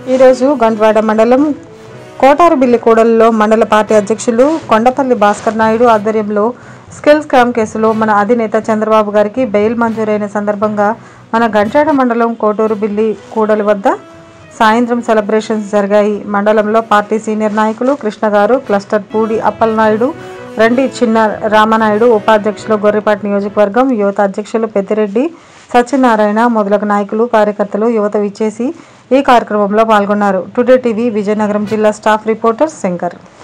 ఈరోజు గంట్వాడ మండలం కోటారుబిల్లి కూడలిలో మండల పార్టీ అధ్యక్షులు కొండపల్లి భాస్కర్ నాయుడు ఆధ్వర్యంలో స్కిల్ స్కామ్ కేసులో మన అధినేత చంద్రబాబు గారికి బెయిల్ మంజూరైన సందర్భంగా మన గంట్వాడ మండలం కోటూరుబిల్లి కూడలి వద్ద సాయంత్రం సెలబ్రేషన్స్ జరిగాయి మండలంలో పార్టీ సీనియర్ నాయకులు కృష్ణ గారు క్లస్టర్ పూడి అప్పలనాయుడు రెండి చిన్న రామనాయుడు ఉపాధ్యక్షులు గొర్రెపాటి నియోజకవర్గం యువత అధ్యక్షులు పెద్దిరెడ్డి సత్యనారాయణ మొదలగు నాయకులు కార్యకర్తలు యువత విచ్చేసి ఈ కార్యక్రమంలో పాల్గొన్నారు టుడే టీవీ విజయనగరం జిల్లా స్టాఫ్ రిపోర్టర్ శంకర్